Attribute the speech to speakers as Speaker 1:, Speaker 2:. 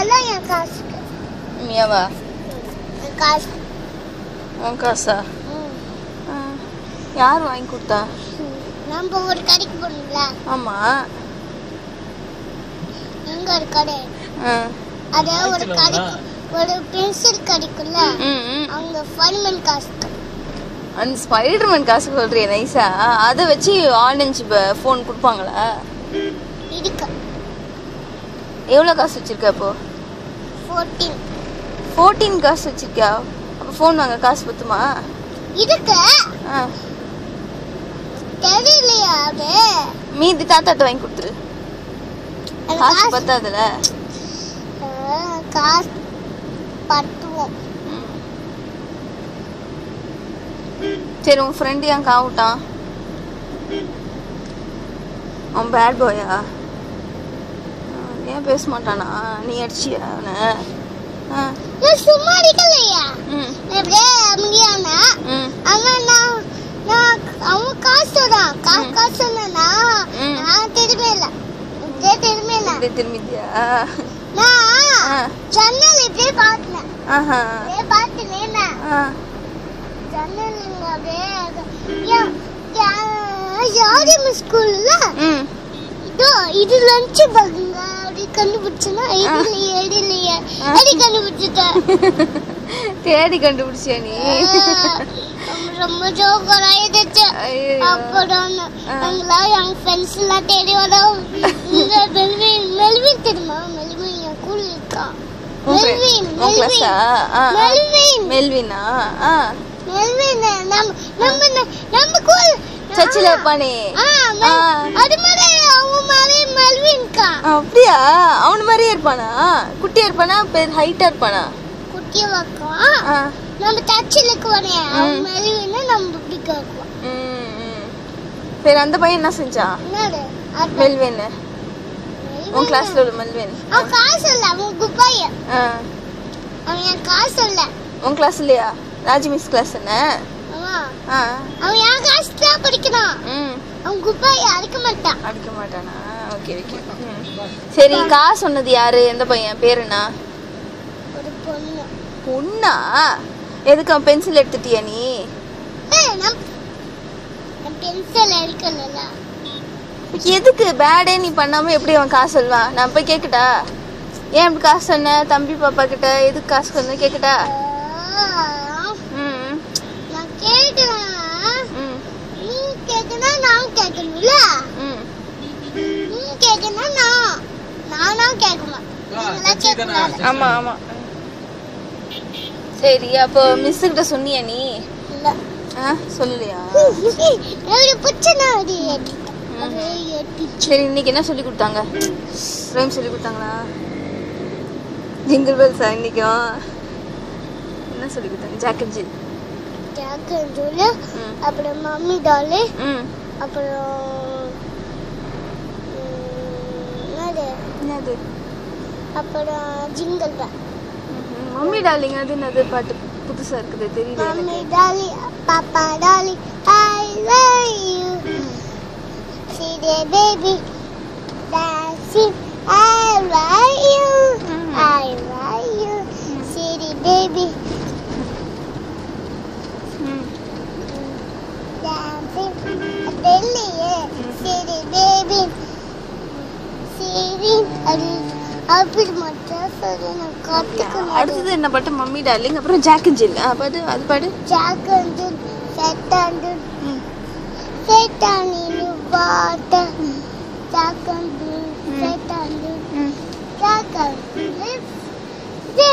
Speaker 1: இதெல்லாம் என் காசுக்கு
Speaker 2: உண்மையாவா
Speaker 1: என் காசு
Speaker 2: உன் காசா
Speaker 1: ம்.
Speaker 2: ஆ. யார் வாங்கி கொடுத்தா
Speaker 1: ம். நம்ம ஒரு கடைக்கு போகணும்ல
Speaker 2: ஆமா
Speaker 1: எங்க ஒரு கடை
Speaker 2: ஆ.
Speaker 1: அதே ஒரு கடைக்கு ஒரு பென்சில் கடைக்குள்ள
Speaker 2: ம், ம்.
Speaker 1: அவங்க ஃபன்மன் காசு
Speaker 2: அந்த ஸ்பைடர்மேன் காசு சொல்றிய நைஸா அதை வச்சு ஆரஞ்சு ஃபோன் கொடுப்பாங்களா
Speaker 1: இருக்கு
Speaker 2: எவ்வளோ காசு வச்சிருக்க அப்போ
Speaker 1: ஃபோர்டீன்
Speaker 2: ஃபோர்டீன் காசு வச்சிருக்கியா அப்போ ஃபோன் வாங்க காசு பத்துமா
Speaker 1: இருக்கு
Speaker 2: ஆ
Speaker 1: தெரியலையா அது
Speaker 2: மீதி தாத்தாட்ட வாங்கி கொடுத்துரு
Speaker 1: அந்த
Speaker 2: காசு
Speaker 1: காசு
Speaker 2: பத்தாதுல
Speaker 1: ஆ, காசு பத்துவோம்
Speaker 2: சரி உன் ஃப்ரெண்டு ஏன் காவிட்டான் அவன் பேட் பாயா ஏன் பேச மாட்டானா நீ அடிச்சியா அவனை ஆ
Speaker 1: நான் சும்மா அடிக்கலையா
Speaker 2: ம்
Speaker 1: எப்படியே அமைதியானா
Speaker 2: ம்
Speaker 1: அவன் நான் நான் அவன் காசு தான் காசு
Speaker 2: ம்.
Speaker 1: காசு சொன்னா
Speaker 2: ம்.
Speaker 1: நான் திரும்பி இல்லை இப்படியே திரும்பி இல்லை
Speaker 2: இப்படியே திரும்பிட்டியா
Speaker 1: நான்
Speaker 2: ஆ
Speaker 1: ஜன்னல் இப்படியே பார்த்தேன்
Speaker 2: ஆஹா
Speaker 1: அப்படியே பார்த்து நின்னேன்
Speaker 2: ஆ
Speaker 1: ஜன்னல் இங்க அப்படியே யா- யா- யாரு ஸ்கூல்ல
Speaker 2: ம்
Speaker 1: இதோ இது லஞ்ச் பாக்குங்க அப்படி கண்டுபிடிச்சனா இது இல்லையே இது இல்லையே
Speaker 2: ஆ.
Speaker 1: அப்படி கண்டுபிடிச்சிட்டேன்
Speaker 2: தேடி கண்டுபிடிச்சியா நீ
Speaker 1: ஆ, ரொம்ப ஜோக்கர் ஆயிடுச்சு
Speaker 2: ஐயோ.
Speaker 1: அப்புறம்
Speaker 2: ஆ.
Speaker 1: நாங்களா என் ஃப்ரெண்ட்ஸ் எல்லாம் தேடி வரோம் இந்த மெல்வின் மெல்வின் தெரியுமா மெல்வின் என் கூல் இருக்கா
Speaker 2: உன் friend-
Speaker 1: மெல்வின்
Speaker 2: உன் கிளாஸா ஆ ஆ.
Speaker 1: மெல்வின்
Speaker 2: மெல்வினா ஆ
Speaker 1: மெல்வின் நம்ம நம்ம நம்ம கூல்
Speaker 2: சர்ச்சில் இருப்பானே
Speaker 1: ஆ, மெல்-
Speaker 2: ஆ.
Speaker 1: அது மாதிரி அவங்க மாதிரி மெல்வின்கா
Speaker 2: அப்படியா அவன மாதிரியே இருப்பானா குட்டியா இருப்பானா பெரிய ஹைட்டா இருப்பானா
Speaker 1: குட்டிய வைக்கலாம்
Speaker 2: ஆ.
Speaker 1: நம்ம டச்சில் இருக்குவானே அவன்
Speaker 2: ம்.
Speaker 1: மெல்வின்னு நம்ம இப்படி கேட்குவோம்
Speaker 2: ம், ம். சரி அந்த பையன் என்ன செஞ்சான்
Speaker 1: என்னது அது
Speaker 2: மெல்வின்
Speaker 1: மெல்வின்.
Speaker 2: உன் கிளாஸ்ல உள்ள மெல்வின்
Speaker 1: அவன் காசு இல்ல அவன் குப்பாய
Speaker 2: ஆ.
Speaker 1: அவன் என் காசு இல்ல
Speaker 2: உன் கிளாஸ் இல்லையா ராஜி மிஸ் கிளாஸ் என்ன
Speaker 1: அவன்
Speaker 2: ஆ
Speaker 1: அவன் என் காசு தான் படிக்கிறான்
Speaker 2: ம்
Speaker 1: அவன் குப்பாய அடிக்க மாட்டான்
Speaker 2: அடிக்க மாட்டானா ஓகே ஓகே சரி காசு சொன்னது யாரு எந்த பையன் பேர் என்ன
Speaker 1: ஒரு பொண்ணு
Speaker 2: பொண்ணா எதுக்கு அவன் பென்சில் எடுத்துட்டியா நீ
Speaker 1: ஏய், நம் பென்சில் அடிக்கல
Speaker 2: எதுக்கு பேடே நீ பண்ணாம எப்படி அவன் காசு சொல்வான் நான் போய் கேக்கட்டா ஏன் இப்படி காசு சொன்ன தம்பி பாப்பா கிட்ட எதுக்கு காசு சொன்ன கேக்கட்டா ம்
Speaker 1: நான் கேட்கிறேன்
Speaker 2: ம்
Speaker 1: நீ கேட்கனா நான் கேட்கணும்ல
Speaker 2: ம்
Speaker 1: நீ கேட்கனா நான் நானா கேட்கணும் நீங்களாம் கேட்கக்கூடாது
Speaker 2: ஆமா ஆமா சரி அப்போ மிஸ் கிட்ட சொன்னியா நீ
Speaker 1: இல்ல
Speaker 2: ஆ சொல்லலையா
Speaker 1: எப்படி பிடிச்சனா அது ஏற்றிட்டேன் அது ஏற்றி
Speaker 2: சரி இன்னைக்கு என்ன சொல்லி கொடுத்தாங்க ரைம் சொல்லி கொடுத்தாங்களா ஜிங்கிள் பெல்ஸா இன்னைக்கும் என்ன சொல்லி கொடுத்தாங்க ஜாக்கெட் ஜில்
Speaker 1: ஜாக்கன் சொல்லு
Speaker 2: ம்
Speaker 1: அப்புறம் மம்மி டாலு
Speaker 2: ம்
Speaker 1: அப்புறம் ம், என்னது
Speaker 2: என்னது
Speaker 1: அப்புறம் ஜிங்கல் பேல்
Speaker 2: ம்ஹும். மம்மி டார்லிங் அது என்னது பாட்டு புதுசா இருக்குது தெரியல
Speaker 1: மம்மி
Speaker 2: எனக்கு
Speaker 1: டாலி பாப்பா Dolly I love you see the baby dancing I love you
Speaker 2: Mhm.
Speaker 1: I love you see the baby
Speaker 2: ம்.
Speaker 1: dancing தெரியலையே see the baby சரி அது அப்படி மட்டும் சொல்லி நான் கற்றுக்கணும்
Speaker 2: அடுத்தது என்ன பாட்டு மம்மி டார்லிங் அப்புறம் ஜாக்கெட் ஜில் ஆ பாடு அது பாடு
Speaker 1: ஜாக் வந்து செட் வந்து
Speaker 2: ம்.
Speaker 1: செட் நீನು ಬಾಟ ಜಾಕಂದು ಸೆಟ